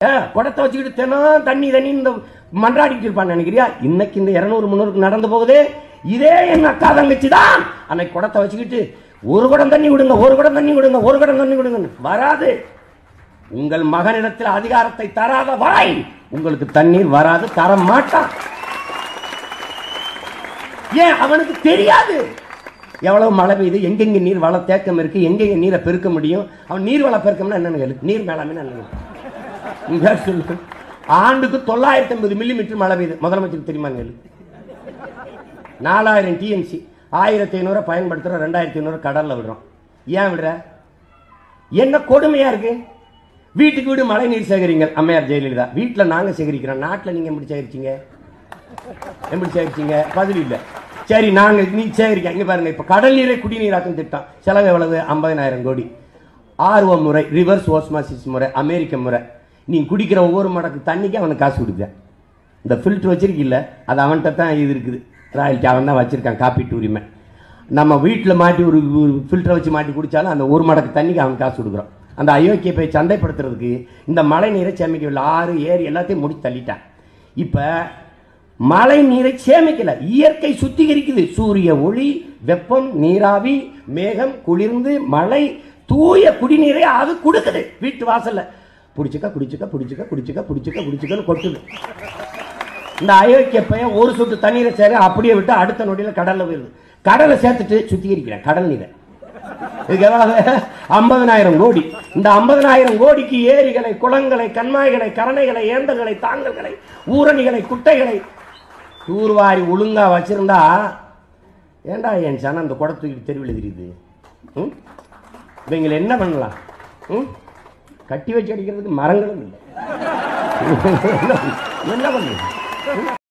ஏ, குடத்தை வச்சுக்கிட்டு தினம் தண்ணி தண்ணி இந்த மன்றாடிட்டு இருப்பான்னு நினைக்கிறியா இன்னைக்கு இந்த இருநூறு முந்நூறுக்கு நடந்து போகுது இதே என் அக்கா தங்கச்சி தான் அன்னைக்கு குடத்தை வச்சுக்கிட்டு ஒரு குடம் தண்ணி விடுங்க ஒரு குடம் தண்ணி விடுங்க ஒரு குடம் தண்ணி விடுங்க வராது உங்கள் மகனிடத்தில் அதிகாரத்தை தராத வரை உங்களுக்கு தண்ணீர் வராது தர மாட்டான் ஏன் அவனுக்கு தெரியாது எவ்வளவு மழை பெய்யுது எங்கெங்க நீர் வள தேக்கம் இருக்கு எங்கெங்க நீரை பெருக்க முடியும் அவன் நீர் வள பெருக்கம்னா என்னன்னு கேளு நீர் மேலாண்மை என்னன்னு இங்க சொல்லு ஆண்டுக்கு தொள்ளாயிரத்தி ஐம்பது மில்லி மீட்டர் மழை பெய்யுது முதலமைச்சருக்கு தெரியுமா கேளு நாலாயிரம் டிஎன்சி ஆயிரத்தி ஐநூறு பயன்படுத்துறோம் ரெண்டாயிரத்தி ஐநூறு கடல்ல விடுறோம் ஏன் விடுற என்ன கொடுமையா இருக்கு வீட்டுக்கு வீடு மழை நீர் சேகரிங்க அம்மையார் ஜெயலலிதா வீட்டுல நாங்க சேகரிக்கிறோம் நாட்டுல நீங்க எப்படி சேகரிச்சீங்க எப்படி சேகரிச்சீங்க பதில் இல்ல சரி நாங்க நீ சேகரிக்க இங்க பாருங்க இப்ப கடல் நீரை குடிநீராக்கும் திட்டம் செலவு எவ்வளவு ஐம்பதனாயிரம் கோடி ஆர்வ முறை ரிவர்ஸ் ஓஸ்மாசிஸ் முறை அமெரிக்க முறை நீ குடிக்கிற ஒவ்வொரு மடக்கு தண்ணிக்கு அவனுக்கு காசு கொடுக்க இந்த ஃபில்டர் வச்சிருக்கில்ல அது அவன்கிட்ட தான் இது இருக்குது ராயல்ட்டி அவன் தான் வச்சிருக்கான் காப்பீட்டு உரிமை நம்ம வீட்டில் மாட்டி ஒரு ஃபில்டரை வச்சு மாட்டி குடிச்சாலும் அந்த ஒரு மடக்கு தண்ணிக்கு அவன் காசு கொடுக்குறோம் அந்த அயோக்கிய போய் சந்தைப்படுத்துறதுக்கு இந்த மழை நீரை சேமிக்கவில்லை ஆறு ஏரி எல்லாத்தையும் முடிச்சு தள்ளிட்டான் இப்போ மழை நீரை சேமிக்கல இயற்கை சுத்திகரிக்குது சூரிய ஒளி வெப்பம் நீராவி மேகம் குளிர்ந்து மழை தூய குடிநீரை அது கொடுக்குது வீட்டு வாசல்ல புடிச்சுக்க குடிச்சுக்க புடிச்சுக்க குடிச்சுக்க புடிச்சுக்க குடிச்சுக்கன்னு கொட்டுது இந்த அயோக்கிய பையன் ஒரு சொட்டு தண்ணீரை சேர அப்படியே விட்டு அடுத்த நொடியில கடல்ல போயிருது கடலை சேர்த்துட்டு சுத்திகரிக்கிறேன் கடல் நீரை இதுக்கு எவ்வளவு ஐம்பதனாயிரம் கோடி இந்த ஐம்பதனாயிரம் கோடிக்கு ஏரிகளை குளங்களை கண்மாய்களை கரணைகளை ஏந்தல்களை தாங்கல்களை ஊரணிகளை குட்டைகளை தூர்வாரி ஒழுங்கா வச்சிருந்தா ஏன்டா என் சனம் அந்த குடை தூக்கிட்டு தெருவில் தெரியுது ம் இவங்களை என்ன பண்ணலாம் ம் கட்டி வச்சு அடிக்கிறதுக்கு மரங்களும் இல்லை என்ன பண்ணுறது